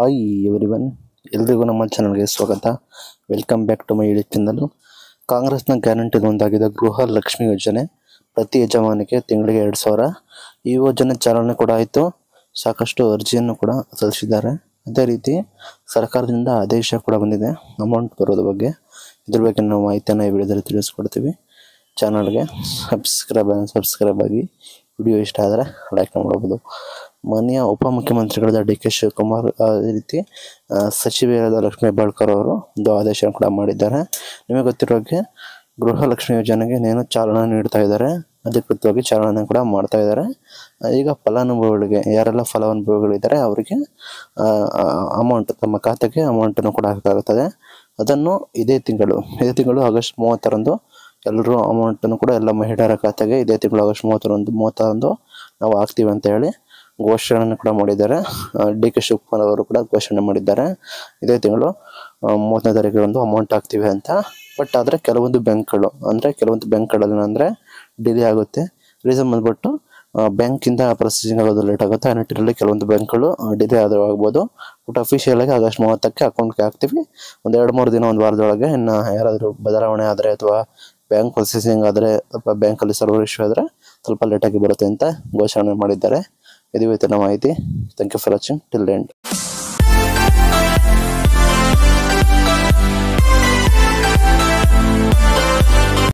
hi every one ಎಲ್ರಿಗೂ ನಮ್ಮ ಚಾನಲ್ಗೆ ಸ್ವಾಗತ welcome back to my YouTube channel ಕಾಂಗ್ರೆಸ್ನ ಗ್ಯಾರಂಟಿ ಒಂದಾಗಿದೆ ಗೃಹ ಲಕ್ಷ್ಮಿ ಯೋಜನೆ ಪ್ರತಿ ಯಜಮಾನಿಗೆ ತಿಂಗಳಿಗೆ ಎರಡು ಸಾವಿರ ಈ ಯೋಜನೆ ಚಾಲನೆ ಕೂಡ ಆಯಿತು ಸಾಕಷ್ಟು ಅರ್ಜಿಯನ್ನು ಕೂಡ ಸಲ್ಲಿಸಿದ್ದಾರೆ ಅದೇ ರೀತಿ ಸರ್ಕಾರದಿಂದ ಆದೇಶ ಕೂಡ ಬಂದಿದೆ ಅಮೌಂಟ್ ಬರೋದ್ರ ಬಗ್ಗೆ ಇದ್ರ ಬಗ್ಗೆ ನಾವು ಮಾಹಿತಿಯನ್ನು ಈ ವಿಡಿಯೋದಲ್ಲಿ ತಿಳಿಸ್ಕೊಡ್ತೀವಿ ಚಾನಲ್ಗೆ ಸಬ್ಸ್ಕ್ರೈಬ್ ಸಬ್ಸ್ಕ್ರೈಬ್ ಆಗಿ ವಿಡಿಯೋ ಇಷ್ಟ ಆದರೆ ಲೈಕ್ ಮಾಡಬಹುದು ಮಾನ್ಯ ಉಪಮುಖ್ಯಮಂತ್ರಿಗಳಾದ ಡಿ ಕೆ ಶಿವಕುಮಾರ್ ಅದೇ ರೀತಿ ಆ, ಸಚಿವೆಯಾದ ಲಕ್ಷ್ಮೀ ಹೆಬ್ಬಾಳ್ಕರ್ ಅವರು ಒಂದು ಆದೇಶ ಕೂಡ ಮಾಡಿದ್ದಾರೆ ನಿಮಗೆ ಗೊತ್ತಿರೋ ಹಾಗೆ ಗೃಹ ಲಕ್ಷ್ಮಿ ಯೋಜನೆಗೆ ನೇನು ಚಾಲನೆ ನೀಡ್ತಾ ಇದ್ದಾರೆ ಅಧಿಕೃತವಾಗಿ ಚಾಲನೆ ಕೂಡ ಮಾಡ್ತಾ ಇದ್ದಾರೆ ಆ, ಈಗ ಫಲಾನುಭವಿಗಳಿಗೆ ಯಾರೆಲ್ಲ ಫಲಾನುಭವಿಗಳಿದ್ದಾರೆ ಅವರಿಗೆ ಅಮೌಂಟ್ ತಮ್ಮ ಖಾತೆಗೆ ಅಮೌಂಟನ್ನು ಕೂಡ ಹಾಕಲಾಗುತ್ತದೆ ಅದನ್ನು ಇದೇ ತಿಂಗಳು ಇದೇ ತಿಂಗಳು ಆಗಸ್ಟ್ ಮೂವತ್ತರಂದು ಎಲ್ಲರೂ ಅಮೌಂಟನ್ನು ಕೂಡ ಎಲ್ಲ ಮಹಿಳೆಯರ ಖಾತೆಗೆ ಇದೇ ತಿಂಗಳು ಆಗಸ್ಟ್ ಮೂವತ್ತರಂದು ಮೂವತ್ತರಂದು ನಾವು ಹಾಕ್ತೀವಿ ಅಂತ ಹೇಳಿ ಘೋಷಣೆಯನ್ನು ಕೂಡ ಮಾಡಿದ್ದಾರೆ ಡಿ ಕೆ ಶಿವಕುಮಾರ್ ಅವರು ಕೂಡ ಘೋಷಣೆ ಮಾಡಿದ್ದಾರೆ ಇದೇ ತಿಂಗಳು ಆ, ಮೂವತ್ತನೇ ತಾರೀಕಿನಂದು ಅಮೌಂಟ್ ಹಾಕ್ತೀವಿ ಅಂತ ಬಟ್ ಆದರೆ ಕೆಲವೊಂದು ಬ್ಯಾಂಕ್ಗಳು ಅಂದರೆ ಕೆಲವೊಂದು ಬ್ಯಾಂಕ್ಗಳಲ್ಲಿ ಅಂದರೆ ಡಿಲೇ ಆಗುತ್ತೆ ರೀಸನ್ ಬಂದ್ಬಿಟ್ಟು ಬ್ಯಾಂಕಿಂದ ಪ್ರೊಸೆಸಿಂಗ್ ಆಗೋದು ಲೇಟ್ ಆಗುತ್ತೆ ಆ ನಿಟ್ಟಿನಲ್ಲಿ ಕೆಲವೊಂದು ಬ್ಯಾಂಕ್ಗಳು ಡಿಲೇ ಆದರೂ ಆಗ್ಬೋದು ಬಟ್ ಅಫಿಷಿಯಲ್ ಆಗಿ ಆಗಸ್ಟ್ ಮೂವತ್ತಕ್ಕೆ ಅಕೌಂಟ್ಗೆ ಹಾಕ್ತೀವಿ ಒಂದು ಎರಡು ಮೂರು ದಿನ ಒಂದು ವಾರದೊಳಗೆ ಇನ್ನು ಯಾರಾದರೂ ಬದಲಾವಣೆ ಆದರೆ ಅಥವಾ ಬ್ಯಾಂಕ್ ಪ್ರೊಸೆಸಿಂಗ್ ಆದರೆ ಅಥವಾ ಬ್ಯಾಂಕಲ್ಲಿ ಸರ್ವರ್ ಇಶ್ಯೂ ಆದರೆ ಸ್ವಲ್ಪ ಲೇಟಾಗಿ ಬರುತ್ತೆ ಅಂತ ಘೋಷಣೆ ಮಾಡಿದ್ದಾರೆ ಇದು ಇವತ್ತಿನ ಮಾಹಿತಿ thank you for watching till end